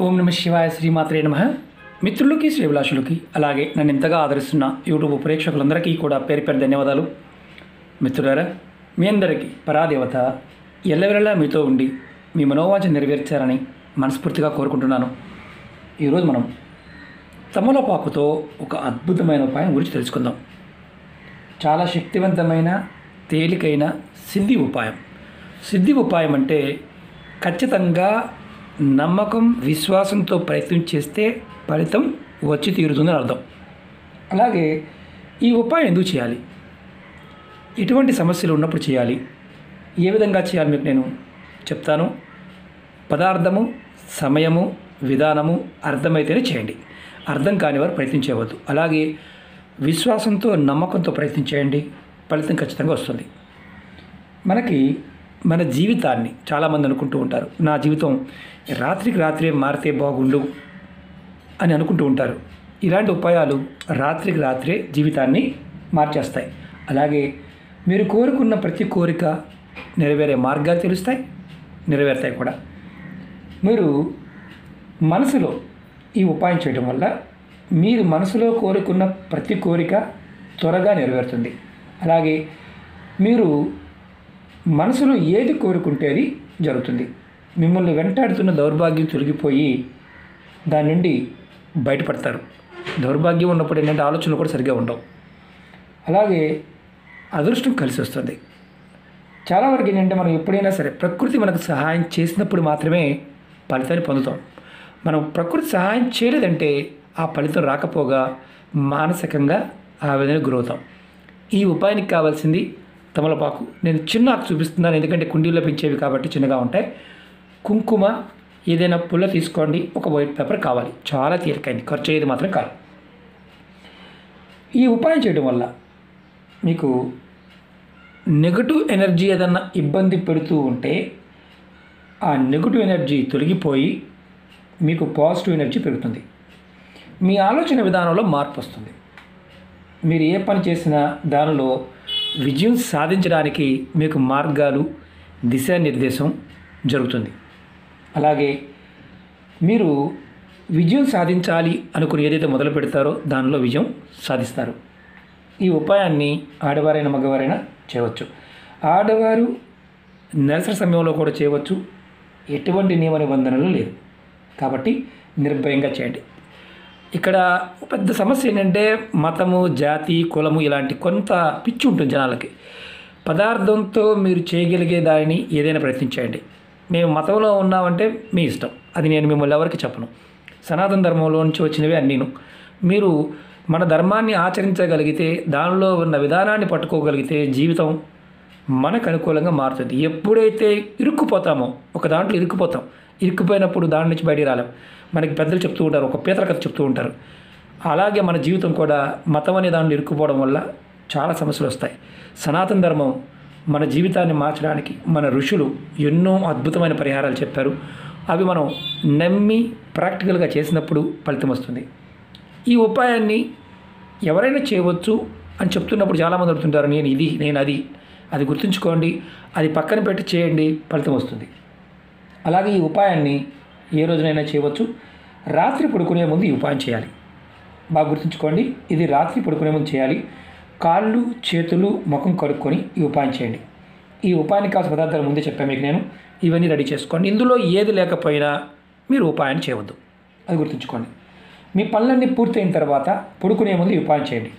ఓం నమ శివాయ శ్రీమాత్రే నమ మిత్రులకి శ్రీభిలాషులకి అలాగే నన్ను ఇంతగా ఆదరిస్తున్న యూట్యూబ్ ప్రేక్షకులందరికీ కూడా పేరు పేరు ధన్యవాదాలు మిత్రులారా మీ అందరికీ పరాదేవత ఎల్లవెల్లలా మీతో ఉండి మీ మనోవాంఛ నెరవేర్చారని మనస్ఫూర్తిగా కోరుకుంటున్నాను ఈరోజు మనం తమలపాకుతో ఒక అద్భుతమైన ఉపాయం గురించి తెలుసుకుందాం చాలా శక్తివంతమైన తేలికైన సిద్ధి ఉపాయం సిద్ధి ఉపాయం అంటే ఖచ్చితంగా నమ్మకం విశ్వాసంతో ప్రయత్నం చేస్తే ఫలితం వచ్చి తీరుతుందని అర్థం అలాగే ఈ ఉపాయం ఎందుకు చేయాలి ఎటువంటి సమస్యలు ఉన్నప్పుడు చేయాలి ఏ విధంగా చేయాలి మీకు నేను చెప్తాను పదార్థము సమయము విధానము అర్థమైతేనే చేయండి అర్థం కాని వారు ప్రయత్నించవద్దు అలాగే విశ్వాసంతో నమ్మకంతో ప్రయత్నం చేయండి ఫలితం ఖచ్చితంగా వస్తుంది మనకి మన జీవితాన్ని చాలామంది అనుకుంటూ ఉంటారు నా జీవితం రాత్రికి రాత్రే మారితే బాగుండు అని అనుకుంటూ ఉంటారు ఇలాంటి ఉపాయాలు రాత్రికి రాత్రే జీవితాన్ని మార్చేస్తాయి అలాగే మీరు కోరుకున్న ప్రతి కోరిక నెరవేరే మార్గాలు తెలుస్తాయి నెరవేరుతాయి కూడా మీరు మనసులో ఈ ఉపాయం చేయడం వల్ల మీరు మనసులో కోరుకున్న ప్రతి కోరిక త్వరగా నెరవేరుతుంది అలాగే మీరు మనసులో ఏది కోరుకుంటే అది జరుగుతుంది మిమ్మల్ని వెంటాడుతున్న దౌర్భాగ్యం తొలగిపోయి దాని నుండి బయటపడతారు దౌర్భాగ్యం ఉన్నప్పుడు ఏంటంటే ఆలోచనలు కూడా సరిగ్గా ఉండవు అలాగే అదృష్టం కలిసి వస్తుంది చాలా వరకు ఏంటంటే మనం ఎప్పుడైనా సరే ప్రకృతి మనకు సహాయం చేసినప్పుడు మాత్రమే ఫలితాన్ని పొందుతాం మనం ప్రకృతి సహాయం చేయలేదంటే ఆ ఫలితం రాకపోగా మానసికంగా ఆ విధంగా గురవుతాం ఈ ఉపాయానికి కావాల్సింది తమలపాకు నేను చిన్న ఆకు చూపిస్తున్నాను ఎందుకంటే కుండీలో పెంచేవి కాబట్టి చిన్నగా ఉంటాయి కుంకుమ ఏదైనా పుల్ల తీసుకోండి ఒక వైట్ పేపర్ కావాలి చాలా తేలికైంది ఖర్చు అయ్యేది మాత్రం కాదు ఈ ఉపాయం చేయడం వల్ల మీకు నెగటివ్ ఎనర్జీ ఏదన్నా ఇబ్బంది పెడుతూ ఉంటే ఆ నెగటివ్ ఎనర్జీ తొలగిపోయి మీకు పాజిటివ్ ఎనర్జీ పెరుగుతుంది మీ ఆలోచన విధానంలో మార్పు వస్తుంది మీరు ఏ పని చేసినా దానిలో విజయం సాధించడానికి మీకు మార్గాలు దిశానిర్దేశం జరుగుతుంది అలాగే మీరు విజయం సాధించాలి అనుకుని ఏదైతే మొదలు పెడతారో దానిలో విజయం సాధిస్తారు ఈ ఉపాయాన్ని ఆడవారైనా మగవారైనా చేయవచ్చు ఆడవారు నెలసరి సమయంలో కూడా చేయవచ్చు ఎటువంటి నియమ నిబంధనలు లేదు కాబట్టి నిర్భయంగా చేయండి ఇక్కడ పెద్ద సమస్య ఏంటంటే మతము జాతి కులము ఇలాంటి కొంత పిచ్చి ఉంటుంది జనాలకి పదార్థంతో మీరు చేయగలిగే దానిని ఏదైనా ప్రయత్నించండి మేము మతంలో ఉన్నామంటే మీ ఇష్టం అది నేను మిమ్మల్ని ఎవరికి చెప్పను సనాతన ధర్మంలో నుంచి వచ్చినవి అన్నీను మీరు మన ధర్మాన్ని ఆచరించగలిగితే దానిలో ఉన్న విధానాన్ని పట్టుకోగలిగితే జీవితం మనకు అనుకూలంగా మారుతుంది ఎప్పుడైతే ఇరుక్కుపోతామో ఒక దాంట్లో ఇరుక్కుపోతాం ఇరుక్కుపోయినప్పుడు దాని నుంచి బయటికి రాలేం మనకి పెద్దలు చెప్తూ ఉంటారు ఒక పీతల కథ చెప్తూ ఉంటారు అలాగే మన జీవితం కూడా మతం అనే దాంట్లో ఇరుక్కుపోవడం వల్ల చాలా సమస్యలు వస్తాయి సనాతన ధర్మం మన జీవితాన్ని మార్చడానికి మన ఋషులు ఎన్నో అద్భుతమైన పరిహారాలు చెప్పారు అవి మనం నమ్మి ప్రాక్టికల్గా చేసినప్పుడు ఫలితం వస్తుంది ఈ ఉపాయాన్ని ఎవరైనా చేయవచ్చు అని చెప్తున్నప్పుడు చాలామంది అడుగుతుంటారు నేను ఇది నేను అది అది గుర్తుంచుకోండి అది పక్కన పెట్టి చేయండి ఫలితం వస్తుంది అలాగే ఈ ఉపాయాన్ని ఏ రోజునైనా చేయవచ్చు రాత్రి పడుకునే ముందు ఈ ఉపాయం చేయాలి బాగా గుర్తుంచుకోండి ఇది రాత్రి పడుకునే ముందు చేయాలి కాళ్ళు చేతులు ముఖం కడుక్కొని ఈ ఉపాయం చేయండి ఈ ఉపాయానికి కావాల్సిన పదార్థాలు ముందే చెప్పాను మీకు నేను ఇవన్నీ రెడీ చేసుకోండి ఇందులో ఏది లేకపోయినా మీరు ఉపాయాన్ని చేయవద్దు అది గుర్తుంచుకోండి మీ పనులన్నీ పూర్తయిన తర్వాత పడుకునే ముందు ఈ ఉపాయం చేయండి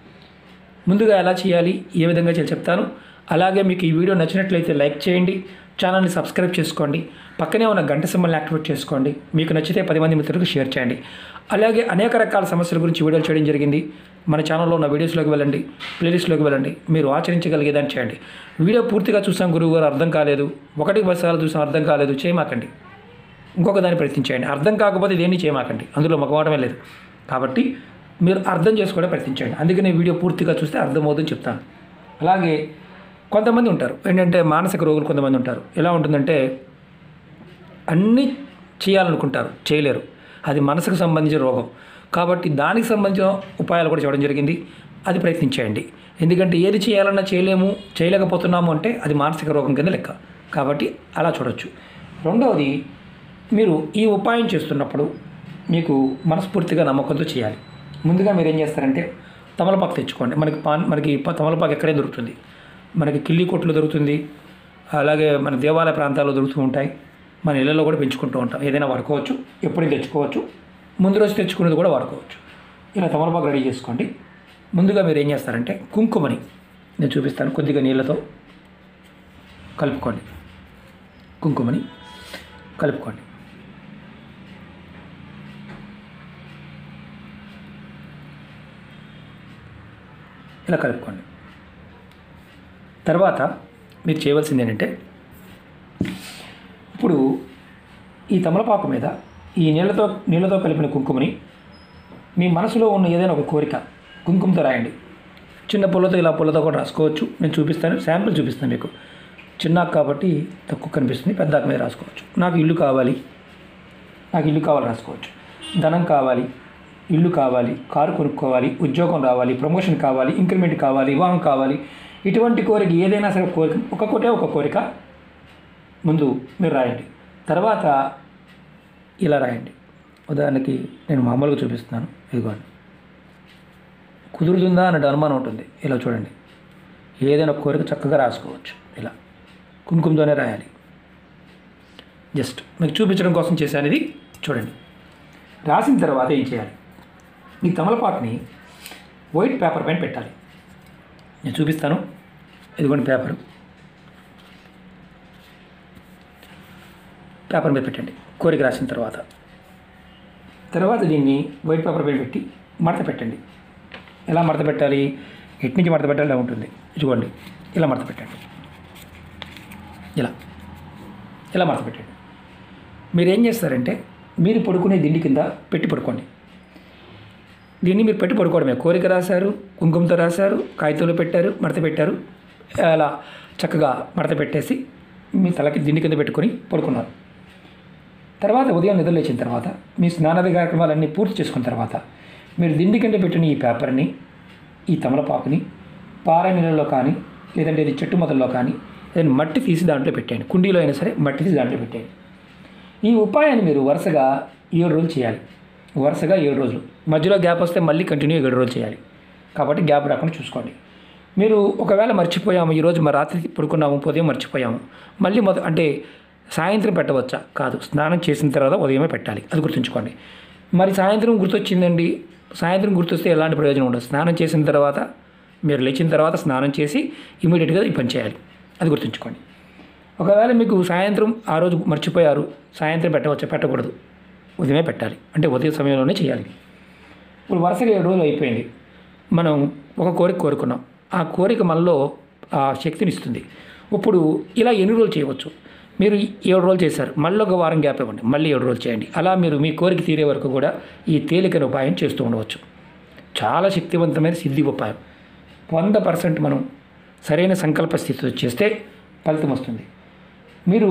ముందుగా ఎలా చేయాలి ఏ విధంగా చేయాలి చెప్తాను అలాగే మీకు ఈ వీడియో నచ్చినట్లయితే లైక్ చేయండి ఛానల్ని సబ్స్క్రైబ్ చేసుకోండి పక్కనే ఉన్న గంట సింబల్ని యాక్టివేట్ చేసుకోండి మీకు నచ్చితే పది మంది మిత్రులకు షేర్ చేయండి అలాగే అనేక రకాల సమస్యల గురించి వీడియోలు చేయడం జరిగింది మన ఛానల్లో ఉన్న వీడియోస్లోకి వెళ్ళండి ప్లేలిస్ట్లోకి వెళ్ళండి మీరు ఆచరించగలిగేదాన్ని చేయండి వీడియో పూర్తిగా చూసాం గురువు గారు అర్థం కాలేదు ఒకటి పది సార్లు చూసాం అర్థం కాలేదు చేయమాకండి ఇంకొక దాన్ని ప్రయత్నించండి అర్థం కాకపోతే దేన్ని చేయమాకండి అందులో మగవాడమే లేదు కాబట్టి మీరు అర్థం చేసుకోవడం ప్రయత్నించండి అందుకనే వీడియో పూర్తిగా చూస్తే అర్థమవుతుందని చెప్తాను అలాగే కొంతమంది ఉంటారు ఏంటంటే మానసిక రోగులు కొంతమంది ఉంటారు ఎలా ఉంటుందంటే అన్నీ చేయాలనుకుంటారు చేయలేరు అది మనసుకు సంబంధించిన రోగం కాబట్టి దానికి సంబంధించిన ఉపాయాలు కూడా చెప్పడం జరిగింది అది ప్రయత్నించేయండి ఎందుకంటే ఏది చేయాలన్నా చేయలేము చేయలేకపోతున్నాము అంటే అది మానసిక రోగం కింద లెక్క కాబట్టి అలా చూడొచ్చు రెండవది మీరు ఈ ఉపాయం చేస్తున్నప్పుడు మీకు మనస్ఫూర్తిగా నమ్మకంతో చేయాలి ముందుగా మీరు ఏం చేస్తారంటే తమలపాకు తెచ్చుకోండి మనకి పాన్ మనకి ప- తమలపాకు ఎక్కడే దొరుకుతుంది మనకి కిల్లి కొట్లు దొరుకుతుంది అలాగే మన దేవాలయ ప్రాంతాల్లో దొరుకుతూ ఉంటాయి మన ఇళ్ళల్లో కూడా పెంచుకుంటూ ఉంటాం ఏదైనా వాడుకోవచ్చు ఎప్పుడైనా తెచ్చుకోవచ్చు ముందు రోజు తెచ్చుకునేది కూడా వాడుకోవచ్చు ఇలా తమలపాకు రెడీ చేసుకోండి ముందుగా మీరు ఏం చేస్తారంటే కుంకుమని నేను చూపిస్తాను కొద్దిగా నీళ్ళతో కలుపుకోండి కుంకుమని కలుపుకోండి ఇలా కలుపుకోండి తర్వాత మీరు చేయవలసింది ఏంటంటే ఇప్పుడు ఈ తమలపాకు మీద ఈ నీళ్ళతో నీళ్ళతో కలిపిన కుంకుమని మీ మనసులో ఉన్న ఏదైనా ఒక కోరిక కుంకుమతో రాయండి చిన్న పుల్లతో ఇలా పుల్లతో కూడా రాసుకోవచ్చు నేను చూపిస్తాను శాంపిల్ చూపిస్తాను మీకు చిన్నాకు కాబట్టి తక్కువ కనిపిస్తుంది పెద్ద ఆకు మీద రాసుకోవచ్చు నాకు ఇల్లు కావాలి నాకు ఇల్లు కావాలి రాసుకోవచ్చు ధనం కావాలి ఇల్లు కావాలి కారు కొనుక్కోవాలి ఉద్యోగం రావాలి ప్రమోషన్ కావాలి ఇంక్రిమెంట్ కావాలి వివాహం కావాలి ఇటువంటి కోరిక ఏదైనా సరే కోరిక ఒక్కొక్కటే ఒక కోరిక ముందు మీరు రాయండి తర్వాత ఇలా రాయండి ఉదాహరణకి నేను మామూలుగా చూపిస్తున్నాను ఇదిగోండి కుదురుతుందా అనే అనుమానం ఉంటుంది ఇలా చూడండి ఏదైనా ఒక కోరిక చక్కగా రాసుకోవచ్చు ఇలా కుంకుమతోనే రాయాలి జస్ట్ మీకు చూపించడం కోసం చేశాను ఇది చూడండి రాసిన తర్వాత ఏం చేయాలి ఈ తమలపాకుని వైట్ పేపర్ పైన పెట్టాలి నేను చూపిస్తాను ఇదిగోండి పేపరు పేపర్ మీద పెట్టండి కోరిక రాసిన తర్వాత తర్వాత దీన్ని వైట్ పేపర్ పైన పెట్టి మడత పెట్టండి ఎలా మడత పెట్టాలి ఎటు నుంచి మడత పెట్టాలి ఇలా ఉంటుంది ఇదిగోండి ఇలా మడత పెట్టండి ఇలా ఇలా మడత పెట్టండి మీరు ఏం చేస్తారంటే మీరు పడుకునే దిండి కింద పెట్టి పడుకోండి దీన్ని మీరు పెట్టి పడుకోవడమే కోరిక రాశారు కుంకుమతో రాశారు కాగితంలో పెట్టారు మడత పెట్టారు అలా చక్కగా మడత పెట్టేసి మీ తలకి దిండి కింద పెట్టుకొని పడుకున్నారు తర్వాత ఉదయం నిద్ర లేచిన తర్వాత మీ స్నానాది కార్యక్రమాలన్నీ పూర్తి చేసుకున్న తర్వాత మీరు దిండి కింద పెట్టిన ఈ పేపర్ని ఈ తమలపాకుని పార నీళ్ళలో కానీ లేదంటే ఇది చెట్టు మొదల్లో కానీ ఏదైనా మట్టి తీసి దాంట్లో పెట్టేయండి కుండీలో అయినా సరే మట్టి తీసి దాంట్లో పెట్టేయండి ఈ ఉపాయాన్ని మీరు వరుసగా ఏడు రోజులు చేయాలి వరుసగా ఏడు రోజులు మధ్యలో గ్యాప్ వస్తే మళ్ళీ కంటిన్యూ ఏడు రోజులు చేయాలి కాబట్టి గ్యాప్ రాకుండా చూసుకోండి మీరు ఒకవేళ మర్చిపోయాము ఈరోజు మా రాత్రి పడుకున్నాము ఉదయం మర్చిపోయాము మళ్ళీ మొద అంటే సాయంత్రం పెట్టవచ్చా కాదు స్నానం చేసిన తర్వాత ఉదయమే పెట్టాలి అది గుర్తుంచుకోండి మరి సాయంత్రం గుర్తొచ్చిందండి సాయంత్రం గుర్తొస్తే ఎలాంటి ప్రయోజనం ఉండదు స్నానం చేసిన తర్వాత మీరు లేచిన తర్వాత స్నానం చేసి ఇమీడియట్గా ఈ పని చేయాలి అది గుర్తుంచుకోండి ఒకవేళ మీకు సాయంత్రం ఆ రోజు మర్చిపోయారు సాయంత్రం పెట్టవచ్చా పెట్టకూడదు ఉదయమే పెట్టాలి అంటే ఉదయం సమయంలోనే చేయాలి ఇప్పుడు వరుసగా ఏడు రోజులు అయిపోయింది మనం ఒక కోరిక కోరుకున్నాం ఆ కోరిక మనలో ఆ శక్తిని ఇస్తుంది ఇప్పుడు ఇలా ఎన్ని రోజులు చేయవచ్చు మీరు ఏడు రోజులు చేశారు మళ్ళీ ఒక వారం గ్యాప్ ఇవ్వండి మళ్ళీ ఏడు రోజులు చేయండి అలా మీరు మీ కోరిక తీరే వరకు కూడా ఈ తేలికైన ఉపాయం చేస్తూ ఉండవచ్చు చాలా శక్తివంతమైన సిద్ధి ఉపాయం వంద పర్సెంట్ మనం సరైన సంకల్ప స్థితితో చేస్తే ఫలితం వస్తుంది మీరు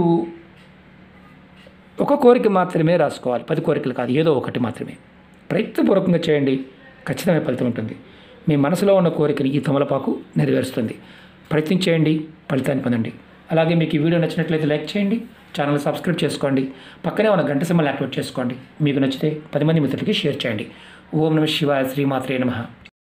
ఒక కోరిక మాత్రమే రాసుకోవాలి పది కోరికలు కాదు ఏదో ఒకటి మాత్రమే ప్రయత్నపూర్వకంగా చేయండి ఖచ్చితమైన ఫలితం ఉంటుంది మీ మనసులో ఉన్న కోరికని ఈ తమలపాకు నెరవేరుస్తుంది ప్రయత్నం చేయండి ఫలితాన్ని పొందండి అలాగే మీకు ఈ వీడియో నచ్చినట్లయితే లైక్ చేయండి ఛానల్ సబ్స్క్రైబ్ చేసుకోండి పక్కనే ఉన్న గంట సింబల్ యాక్టివేట్ చేసుకోండి మీకు నచ్చితే పది మంది మిత్రులకి షేర్ చేయండి ఓం నమ శివాయ శ్రీమాత్రే నమః